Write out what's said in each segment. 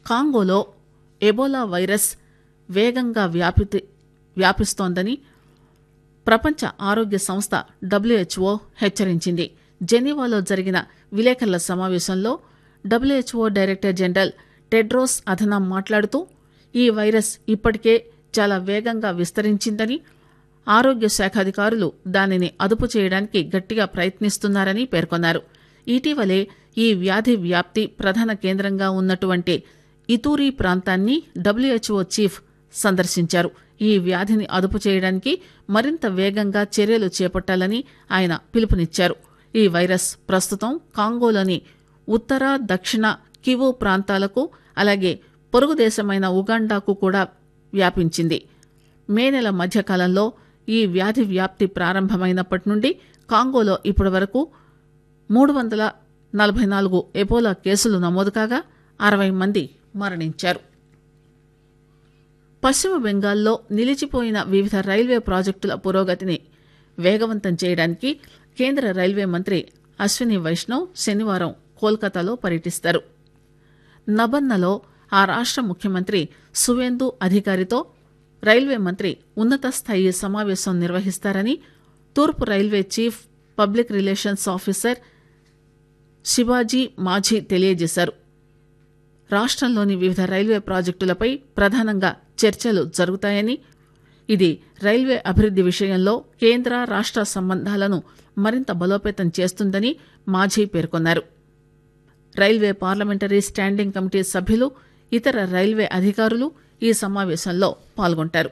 కాంగోలో Ebola virus వేగంగా వ్యాపితి వ్యాపిస్తోందని ప్రపంచ ఆరోగ్య సంస్థ డబ్ల్యూహెచ్ఓ హెచ్చరించింది జెనీవాలో జరిగిన విలేకరుల సమావేశంలో WHO director general Tedros Adhanom మాట్లాడుతూ ఈ వైరస్ ఇప్పటికే చాలా వేగంగా విస్తరించిందని ఆరోగ్య శాఖ అధికారులు దానిని అదుపు చేయడానికి గట్టిగా ప్రయత్నిస్తున్నారని పేర్కొన్నారు ఇటీవలే ఈ వ్యాధి వ్యాప్తి ప్రధాన కేంద్రంగా ఉన్నటువంటి ఇతూరి ప్రాంతాన్ని డబ్ల్యూహెచ్ఓ చీఫ్ సందర్శించారు ఈ వ్యాధిని అదుపు చేయడానికి మరింత వేగంగా చర్యలు చేపట్టాలని ఆయన పిలుపునిచ్చారు ఈ వైరస్ ప్రస్తుతం కాంగోలోని ఉత్తర దక్షిణ కివు ప్రాంతాలకు అలాగే పొరుగు దేశమైన ఉగాండాకు కూడా వ్యాపించింది మే నెల మధ్యకాలంలో ఈ వ్యాధి వ్యాప్తి ప్రారంభమైనప్పటి నుండి కాంగోలో ఇప్పటి వరకు మూడు వందల నలభై నాలుగు ఎబోలా కేసులు నమోదు కాగా అరవై మంది మరణించారు పశ్చిమ బెంగాల్లో నిలిచిపోయిన వివిధ రైల్వే ప్రాజెక్టుల పురోగతిని వేగవంతం చేయడానికి కేంద్ర రైల్వే మంత్రి అశ్విని వైష్ణవ్ శనివారం కోల్కతాలో పర్యటిస్తారు నబన్నలో ఆ రాష్ట ముఖ్యమంత్రి సువేందు అధికారితో రైల్వే మంత్రి ఉన్నత స్థాయి సమావేశం నిర్వహిస్తారని తూర్పు railway chief public relations officer Shivaji Majhi తెలియజేశారు రాష్టంలోని వివిధ రైల్వే ప్రాజెక్టులపై ప్రధానంగా చర్చలు జరుగుతాయని ఇది రైల్వే అభివృద్ది విషయంలో కేంద్ర రాష్ట సంబంధాలను మరింత బలోపేతం చేస్తుందని మాఝీ పేర్కొన్నారు రైల్వే పార్లమెంటరీ స్టాండింగ్ కమిటీ సభ్యులు ఇతర రైల్వే అధికారులు ఈ సమావేశంలో పాల్గొంటారు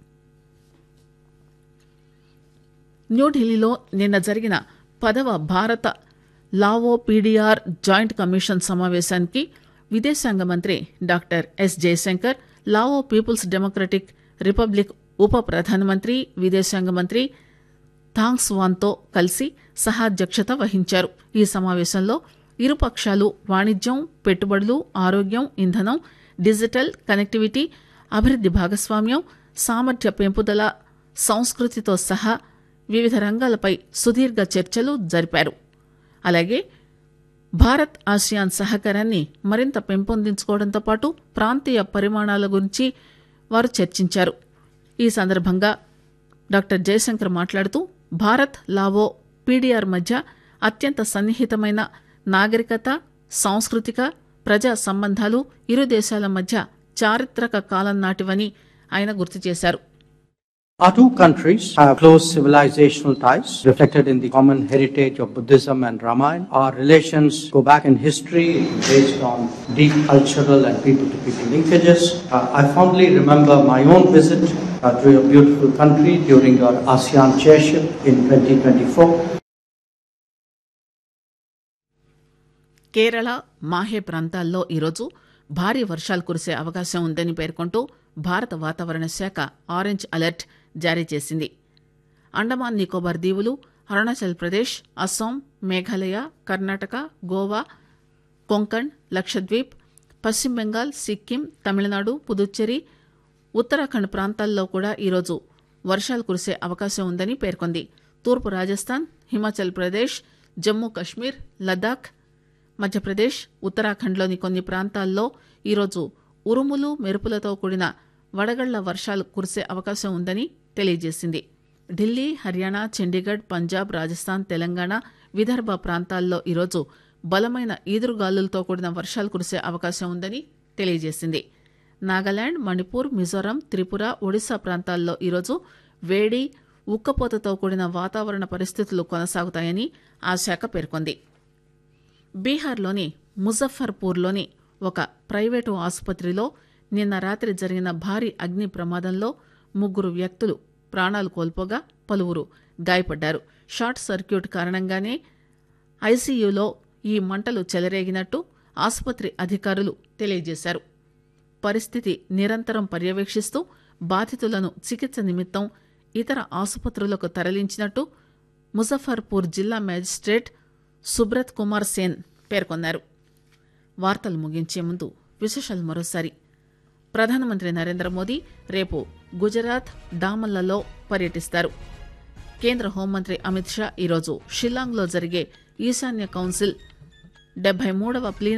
న్యూఢిల్లీలో నిన్న జరిగిన పదవ భారత లావో పీడీఆర్ జాయింట్ కమిషన్ సమావేశానికి విదేశాంగ మంత్రి doctor S Jaishankar Lao people's democratic republic ఉప ప్రధానమంత్రి విదేశాంగ మంత్రి థాంగ్స్ వాన్తో కలిసి సహాధ్యక్షత వహించారు ఈ సమావేశంలో ఇరుపక్షాలు వాణిజ్యం పెట్టుబడులు ఆరోగ్యం ఇంధనం డిజిటల్ కనెక్టివిటీ అభివృద్ది భాగస్వామ్యం సామర్థ్య పెంపుదల సంస్కృతితో సహా వివిధ రంగాలపై సుదీర్ఘ చర్చలు జరిపారు అలాగే భారత్ ఆసియాన్ సహకారాన్ని మరింత పెంపొందించుకోవడంతో పాటు ప్రాంతీయ పరిమాణాల గురించి వారు చర్చించారు ఈ సందర్భంగా డాక్టర్ జయశంకర్ మాట్లాడుతూ భారత్ లావో పీడీఆర్ మధ్య అత్యంత సన్నిహితమైన నాగరికత సాంస్కృతిక ప్రజా సంబంధాలు ఇరు దేశాల మధ్య చారిత్రక కాలం నాటివని ఆయన గుర్తు చేశారు Our two countries have close civilizational ties reflected in the common heritage of Buddhism and Ramayana. Our relations go back in history based on deep cultural and people to people linkages. Uh, I fondly remember my own visit uh, to your beautiful country during your ASEAN chairship in 2024. Kerala Mahe ప్రాంతాల్లో ఈరోజు భారీ వర్షాలు కురిసే అవకాశం ఉందని పేర్కొంటూ భారత వాతావరణ శాఖ ఆరెంజ్ అలర్ట్ జారీ చేసింది అండమాన్ నికోబార్ దీవులు అరుణాచల్ ప్రదేశ్ అస్సాం మేఘాలయ కర్ణాటక గోవా కొంకణ్ లక్షద్వీప్ పశ్చిమ బెంగాల్ సిక్కిం తమిళనాడు పుదుచ్చేరి ఉత్తరాఖండ్ ప్రాంతాల్లో కూడా ఈరోజు వర్షాలు కురిసే అవకాశం ఉందని పేర్కొంది తూర్పు రాజస్థాన్ హిమాచల్ ప్రదేశ్ జమ్మూ కశ్మీర్ లద్దాఖ్ మధ్యప్రదేశ్ ఉత్తరాఖండ్లోని కొన్ని ప్రాంతాల్లో ఈరోజు ఉరుములు మెరుపులతో కూడిన వడగళ్ల వర్షాలు కురిసే అవకాశం ఉందని తెలియజేసింది ఢిల్లీ హర్యానా చండీగఢ్ పంజాబ్ రాజస్థాన్ తెలంగాణ విదర్భ ప్రాంతాల్లో ఈరోజు బలమైన ఈదురుగాలులతో కూడిన వర్షాలు కురిసే అవకాశం ఉందని తెలియజేసింది నాగాలాండ్ మణిపూర్ మిజోరాం త్రిపుర ఒడిశా ప్రాంతాల్లో ఈరోజు వేడి ఉక్కపోతతో కూడిన వాతావరణ పరిస్థితులు కొనసాగుతాయని ఆ శాఖ పేర్కొంది బీహార్లోని ముజఫర్పూర్లోని ఒక ప్రైవేటు ఆసుపత్రిలో నిన్న రాత్రి జరిగిన భారీ అగ్ని ప్రమాదంలో ముగ్గురు వ్యక్తులు ప్రాణాలు కోల్పోగా పలువురు గాయపడ్డారు షార్ట్ సర్క్యూట్ కారణంగానే ఐసీయూలో ఈ మంటలు చెలరేగినట్టు ఆసుపత్రి అధికారులు తెలియజేశారు పరిస్థితి నిరంతరం పర్యవేక్షిస్తూ బాధితులను చికిత్స నిమిత్తం ఇతర ఆసుపత్రులకు తరలించినట్టు ముజఫర్పూర్ జిల్లా మేజిస్ట్రేట్ సుబ్రత్ కుమార్ సేన్ పేర్కొన్నారు వార్తలు ముగించే ముందు విశేషాలు మరోసారి ప్రధానమంత్రి నరేంద్ర మోదీ రేపు గుజరాత్ డామన్లలో పర్యటిస్తారు కేంద్ర హోంమంత్రి అమిత్ షా ఈరోజు షిల్లాంగ్లో జరిగే ఈశాన్య కౌన్సిల్ డెబ్బై మూడవ ప్లీన